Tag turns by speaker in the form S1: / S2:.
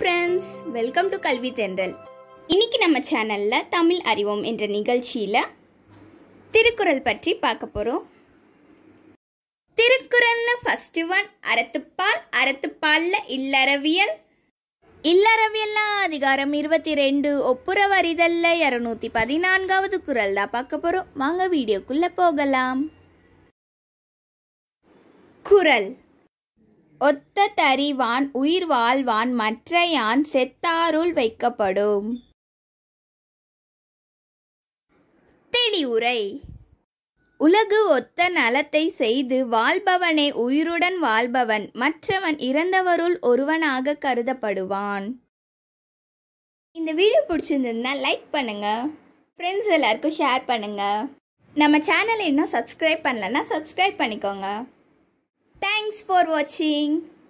S1: friends welcome to கல்வி தென்றல் இன்னைக்கு நம்ம சேனல்ல தமிழ் அறிவோம் என்ற நிகழ்ச்சியில திருக்குறள் பற்றி பார்க்க போறோம் திருக்குறள்ல ஃபர்ஸ்ட் ஒன் அறத்துப்பால் அறத்துப்பால்ல இல்லறவியல் இல்லறவியல்ல அதிகாரம் இருபத்தி ரெண்டு ஒப்புரவறிதல்ல இரநூத்தி பதினான்காவது குறள் தான் பார்க்க போறோம் வாங்க வீடியோக்குள்ள போகலாம் குறள் ஒத்த தறிவான் உயிர் வாழ்வான் மற்ற யான் செத்தாருள் வைக்கப்படும் தெளிவுரை உலகு ஒத்த நலத்தை செய்து வாழ்பவனே உயிருடன் வாழ்பவன் மற்றவன் இறந்தவருள் ஒருவனாக கருதப்படுவான் இந்த வீடியோ பிடிச்சிருந்ததுன்னா லைக் பண்ணுங்க ஃப்ரெண்ட்ஸ் எல்லாருக்கும் ஷேர் பண்ணுங்க நம்ம சேனலை இன்னும் சப்ஸ்கிரைப் பண்ணலன்னா சப்ஸ்கிரைப் பண்ணிக்கோங்க தேங்க்ஸ் ஃபார் வாட்சிங்